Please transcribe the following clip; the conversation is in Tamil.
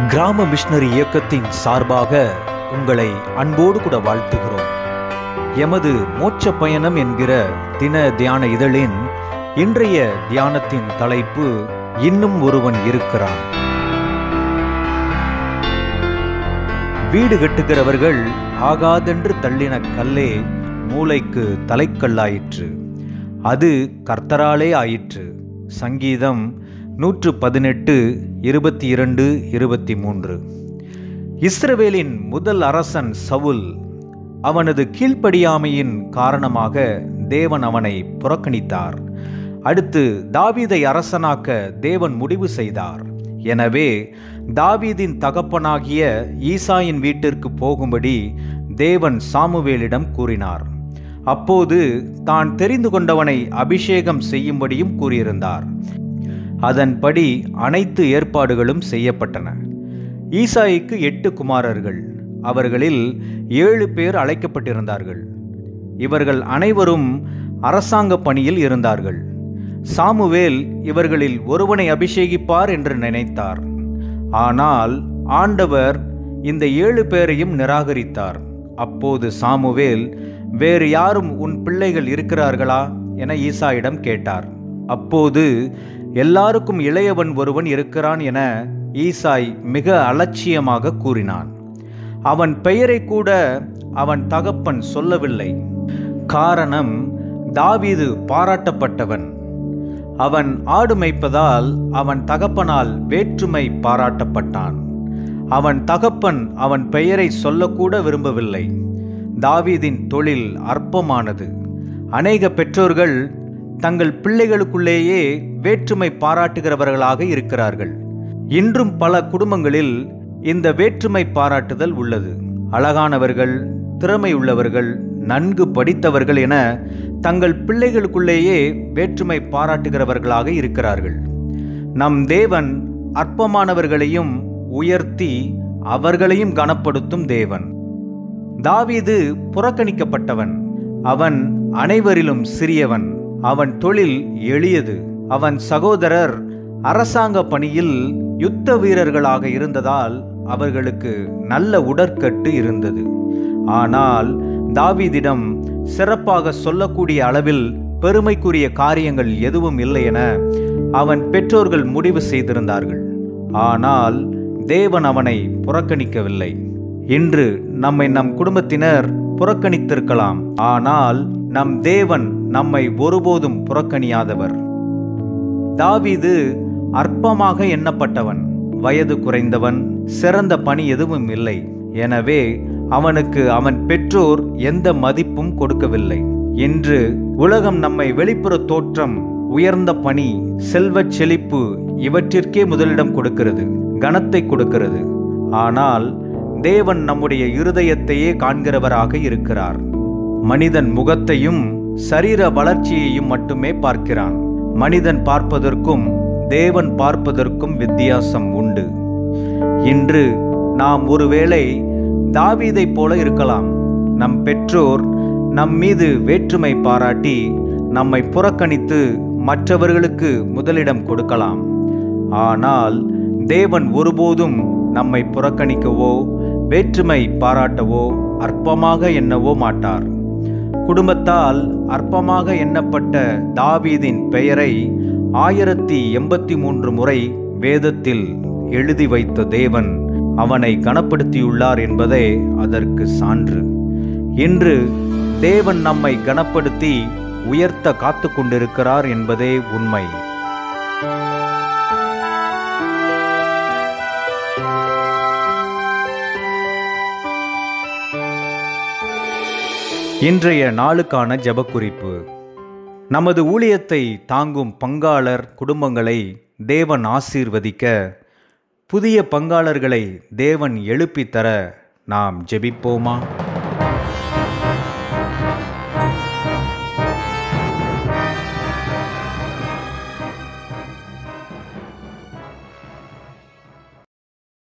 கிராம மிஷனரி இயக்கத்தின் சார்பாக உங்களை அன்போடு கூட வாழ்த்துகிறோம் எமது மோட்ச பயணம் என்கிற தின தியான இதழின் இன்றைய தியானத்தின் தலைப்பு இன்னும் ஒருவன் இருக்கிறான் வீடு கட்டுகிறவர்கள் ஆகாதென்று தள்ளின கல்லே மூளைக்கு தலைக்கல்லாயிற்று அது கர்த்தராலே ஆயிற்று சங்கீதம் நூற்று பதினெட்டு இருபத்தி இரண்டு இருபத்தி மூன்று இஸ்ரவேலின் முதல் அரசன் சவுல் அவனது கீழ்ப்படியாமையின் காரணமாக தேவன் அவனை புறக்கணித்தார் அடுத்து தாவீதை அரசனாக்க தேவன் முடிவு செய்தார் எனவே தாவீதின் தகப்பனாகிய ஈசாயின் வீட்டிற்கு போகும்படி தேவன் சாமுவேலிடம் கூறினார் அப்போது தான் தெரிந்து கொண்டவனை அபிஷேகம் செய்யும்படியும் கூறியிருந்தார் அதன்படி அனைத்து ஏற்பாடுகளும் செய்யப்பட்டன ஈசாய்க்கு எட்டு குமாரர்கள் அவர்களில் ஏழு பேர் அழைக்கப்பட்டிருந்தார்கள் இவர்கள் அனைவரும் அரசாங்க பணியில் இருந்தார்கள் சாமுவேல் இவர்களில் ஒருவனை அபிஷேகிப்பார் என்று நினைத்தார் ஆனால் ஆண்டவர் இந்த ஏழு பேரையும் நிராகரித்தார் அப்போது சாமுவேல் வேறு யாரும் உன் பிள்ளைகள் இருக்கிறார்களா என ஈசாயிடம் கேட்டார் அப்போது எல்லாருக்கும் இளையவன் ஒருவன் இருக்கிறான் என ஈசாய் மிக அலட்சியமாக கூறினான் அவன் பெயரை கூட அவன் தகப்பன் சொல்லவில்லை காரணம் தாவீது பாராட்டப்பட்டவன் அவன் ஆடு மேய்ப்பதால் அவன் தகப்பனால் வேற்றுமை பாராட்டப்பட்டான் அவன் தகப்பன் அவன் பெயரை சொல்லக்கூட விரும்பவில்லை தாவீதின் தொழில் அற்பமானது அநேக பெற்றோர்கள் தங்கள் பிள்ளைகளுக்குள்ளேயே வேற்றுமை பாராட்டுகிறவர்களாக இருக்கிறார்கள் இன்றும் பல குடும்பங்களில் இந்த வேற்றுமை பாராட்டுதல் உள்ளது அழகானவர்கள் திறமை உள்ளவர்கள் நன்கு படித்தவர்கள் என தங்கள் பிள்ளைகளுக்குள்ளேயே வேற்றுமை பாராட்டுகிறவர்களாக இருக்கிறார்கள் நம் தேவன் அற்பமானவர்களையும் உயர்த்தி அவர்களையும் கனப்படுத்தும் தேவன் தாவீது புறக்கணிக்கப்பட்டவன் அவன் அனைவரிலும் சிறியவன் அவன் தொழில் எளியது அவன் சகோதரர் அரசாங்க பணியில் யுத்த வீரர்களாக இருந்ததால் அவர்களுக்கு நல்ல உடற்கட்டு இருந்தது ஆனால் தாவீதிடம் சிறப்பாக சொல்லக்கூடிய அளவில் பெருமைக்குரிய காரியங்கள் எதுவும் இல்லை என அவன் பெற்றோர்கள் முடிவு செய்திருந்தார்கள் ஆனால் தேவன் அவனை புறக்கணிக்கவில்லை இன்று நம்மை நம் குடும்பத்தினர் புறக்கணித்திருக்கலாம் ஆனால் நம் தேவன் நம்மை ஒருபோதும் புறக்கணியாதவர் தாவீது அற்பமாக எண்ணப்பட்டவன் வயது குறைந்தவன் சிறந்த பணி எதுவும் இல்லை எனவே அவனுக்கு அவன் பெற்றோர் எந்த மதிப்பும் கொடுக்கவில்லை இன்று உலகம் நம்மை வெளிப்புற தோற்றம் உயர்ந்த பணி செல்வச் செழிப்பு இவற்றிற்கே முதலிடம் கொடுக்கிறது கனத்தை கொடுக்கிறது ஆனால் தேவன் நம்முடைய இருதயத்தையே காண்கிறவராக இருக்கிறார் மனிதன் முகத்தையும் சரீர வளர்ச்சியையும் மட்டுமே பார்க்கிறான் மனிதன் பார்ப்பதற்கும் தேவன் பார்ப்பதற்கும் வித்தியாசம் உண்டு இன்று நாம் ஒருவேளை தாவீதைப் போல இருக்கலாம் நம் பெற்றோர் நம் மீது வேற்றுமை பாராட்டி நம்மை புறக்கணித்து மற்றவர்களுக்கு முதலிடம் கொடுக்கலாம் ஆனால் தேவன் ஒருபோதும் நம்மை புறக்கணிக்கவோ வேற்றுமை பாராட்டவோ அற்பமாக எண்ணவோ மாட்டார் குடும்பத்தால் அற்பமாக எண்ணப்பட்ட தாவீதின் பெயரை ஆயிரத்தி எண்பத்தி மூன்று முறை வேதத்தில் எழுதி வைத்த தேவன் அவனை கனப்படுத்தியுள்ளார் என்பதே அதற்கு சான்று இன்று தேவன் நம்மை கனப்படுத்தி உயர்த்த காத்து கொண்டிருக்கிறார் என்பதே உண்மை இன்றைய நாளுக்கான ஜெபக்குறிப்பு நமது ஊழியத்தை தாங்கும் பங்காளர் குடும்பங்களை தேவன் ஆசீர்வதிக்க புதிய பங்காளர்களை தேவன் எழுப்பித் தர நாம் ஜெபிப்போமா